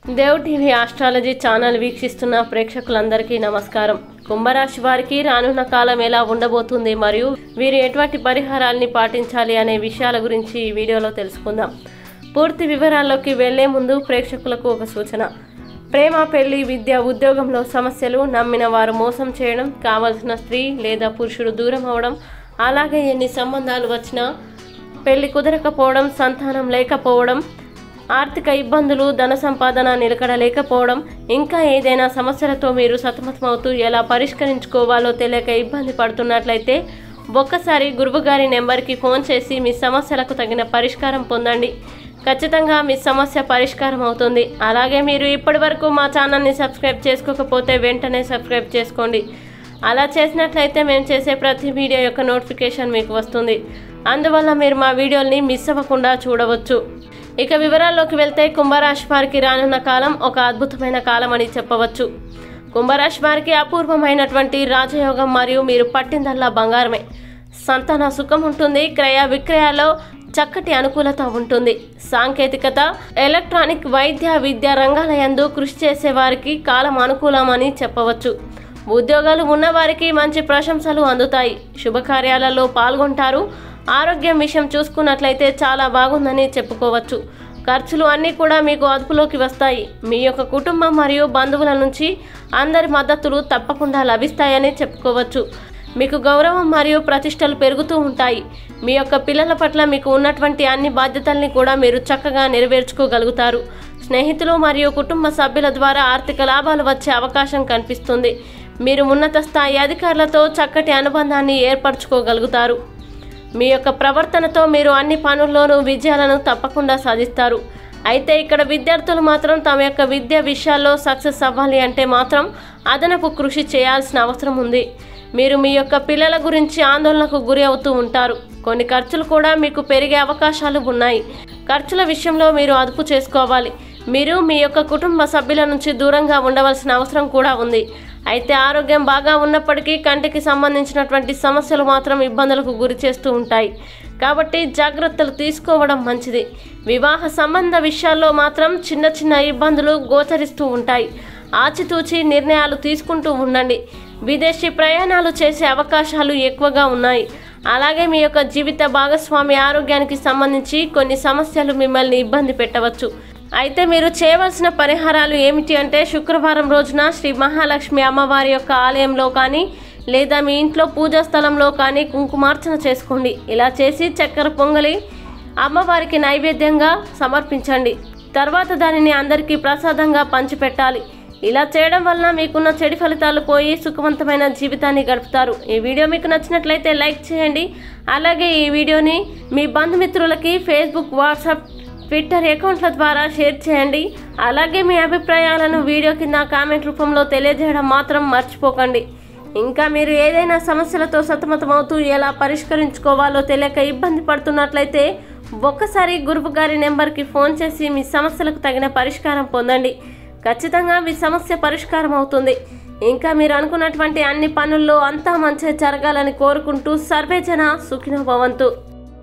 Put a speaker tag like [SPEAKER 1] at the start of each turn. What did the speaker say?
[SPEAKER 1] Dev TV astrology channel వీక్షిస్తున్న ప్రేక్షకులందరికీ నమస్కారం కుంభరాశి వారికి రానున్న కాలం ఎలా ఉండబోతుంది మరియు వీరు ఎటువంటి పరిహారాల్ని పాటించాలి అనే విషయాల గురించి ఈ వీడియోలో తెలుసుకుందాం పూర్తి వివరాల్లోకి వెళ్లే ముందు ప్రేక్షకులకు ఒక సూచన ప్రేమ పెళ్లి విద్య ఉద్యోగంలో సమస్యలు నమ్మిన వారు మోసం చేయడం కావలసిన స్త్రీ లేదా పురుషుడు దూరం అవడం అలాగే ఎన్ని సంబంధాలు వచ్చినా పెళ్లి కుదరకపోవడం సంతానం లేకపోవడం ఆర్థిక ఇబ్బందులు ధన సంపాదన నిలకడ లేకపోవడం ఇంకా ఏదైనా సమస్యలతో మీరు సతమతమవుతూ ఎలా పరిష్కరించుకోవాలో తెలియక ఇబ్బంది పడుతున్నట్లయితే ఒక్కసారి గురువుగారి నెంబర్కి ఫోన్ చేసి మీ సమస్యలకు తగిన పరిష్కారం పొందండి ఖచ్చితంగా మీ సమస్య పరిష్కారం అవుతుంది అలాగే మీరు ఇప్పటివరకు మా ఛానల్ని సబ్స్క్రైబ్ చేసుకోకపోతే వెంటనే సబ్స్క్రైబ్ చేసుకోండి అలా చేసినట్లయితే మేము చేసే ప్రతి వీడియో యొక్క నోటిఫికేషన్ మీకు వస్తుంది అందువల్ల మీరు మా వీడియోల్ని మిస్ అవ్వకుండా చూడవచ్చు ఇక వివరాల్లోకి వెళ్తే కుంభరాశి వారికి రానున్న కాలం ఒక అద్భుతమైన కాలం అని చెప్పవచ్చు కుంభరాశి వారికి అపూర్వమైనటువంటి రాజయోగం మరియు మీరు పట్టిందల్లా బంగారమే సంతాన సుఖం ఉంటుంది క్రయ విక్రయాల్లో చక్కటి అనుకూలత ఉంటుంది సాంకేతికత ఎలక్ట్రానిక్ వైద్య విద్య రంగాల యందు కృషి చేసే వారికి కాలం అనుకూలమని చెప్పవచ్చు ఉద్యోగాలు ఉన్నవారికి మంచి ప్రశంసలు అందుతాయి శుభకార్యాలలో పాల్గొంటారు ఆరోగ్యం విషయం చూసుకున్నట్లయితే చాలా బాగుందని చెప్పుకోవచ్చు ఖర్చులు అన్నీ కూడా మీకు అదుపులోకి వస్తాయి మీ యొక్క కుటుంబం మరియు బంధువుల నుంచి అందరి మద్దతులు తప్పకుండా లభిస్తాయని చెప్పుకోవచ్చు మీకు గౌరవం మరియు ప్రతిష్టలు పెరుగుతూ ఉంటాయి మీ యొక్క పిల్లల పట్ల మీకు ఉన్నటువంటి అన్ని బాధ్యతల్ని కూడా మీరు చక్కగా నెరవేర్చుకోగలుగుతారు స్నేహితులు మరియు కుటుంబ సభ్యుల ద్వారా ఆర్థిక లాభాలు వచ్చే అవకాశం కనిపిస్తుంది మీరు ఉన్నత స్థాయి అధికారులతో చక్కటి అనుబంధాన్ని ఏర్పరచుకోగలుగుతారు మీ యొక్క ప్రవర్తనతో మీరు అన్ని పనుల్లోనూ విజయాలను తప్పకుండా సాధిస్తారు అయితే ఇక్కడ విద్యార్థులు మాత్రం తమ యొక్క విద్య విషయాల్లో సక్సెస్ అవ్వాలి అంటే మాత్రం అదనపు కృషి చేయాల్సిన అవసరం ఉంది మీరు మీ యొక్క పిల్లల గురించి ఆందోళనకు గురి అవుతూ ఉంటారు కొన్ని ఖర్చులు కూడా మీకు పెరిగే అవకాశాలు ఉన్నాయి ఖర్చుల విషయంలో మీరు అదుపు చేసుకోవాలి మీరు మీ యొక్క కుటుంబ సభ్యుల నుంచి దూరంగా ఉండవలసిన అవసరం కూడా ఉంది అయితే ఆరోగ్యం బాగా ఉన్నప్పటికీ కంటికి సంబంధించినటువంటి సమస్యలు మాత్రం ఇబ్బందులకు గురి చేస్తూ ఉంటాయి కాబట్టి జాగ్రత్తలు తీసుకోవడం మంచిది వివాహ సంబంధ విషయాల్లో మాత్రం చిన్న చిన్న ఇబ్బందులు గోచరిస్తూ ఉంటాయి ఆచితూచి నిర్ణయాలు తీసుకుంటూ ఉండండి విదేశీ ప్రయాణాలు చేసే అవకాశాలు ఎక్కువగా ఉన్నాయి అలాగే మీ యొక్క జీవిత భాగస్వామి ఆరోగ్యానికి సంబంధించి కొన్ని సమస్యలు మిమ్మల్ని ఇబ్బంది పెట్టవచ్చు అయితే మీరు చేయవలసిన పరిహారాలు ఏమిటి అంటే శుక్రవారం రోజున శ్రీ మహాలక్ష్మి అమ్మవారి యొక్క ఆలయంలో కానీ లేదా మీ ఇంట్లో పూజా స్థలంలో కానీ కుంకుమార్చన చేసుకోండి ఇలా చేసి చక్కెర పొంగలి అమ్మవారికి నైవేద్యంగా సమర్పించండి తర్వాత దానిని అందరికీ ప్రసాదంగా పంచిపెట్టాలి ఇలా చేయడం వలన మీకున్న చెడు ఫలితాలు పోయి సుఖవంతమైన జీవితాన్ని గడుపుతారు ఈ వీడియో మీకు నచ్చినట్లయితే లైక్ చేయండి అలాగే ఈ వీడియోని మీ బంధుమిత్రులకి ఫేస్బుక్ వాట్సాప్ ట్విట్టర్ అకౌంట్ల ద్వారా షేర్ చేయండి అలాగే మీ అభిప్రాయాలను వీడియో కింద కామెంట్ రూపంలో తెలియజేయడం మాత్రం మర్చిపోకండి ఇంకా మీరు ఏదైనా సమస్యలతో సతమతమవుతూ ఎలా పరిష్కరించుకోవాలో తెలియక ఇబ్బంది పడుతున్నట్లయితే ఒక్కసారి గురువు గారి నెంబర్కి ఫోన్ చేసి మీ సమస్యలకు తగిన పరిష్కారం పొందండి ఖచ్చితంగా మీ సమస్య పరిష్కారం అవుతుంది ఇంకా మీరు అనుకున్నటువంటి అన్ని పనుల్లో అంతా మంచి జరగాలని కోరుకుంటూ సర్వేజన సుఖినో భవంతు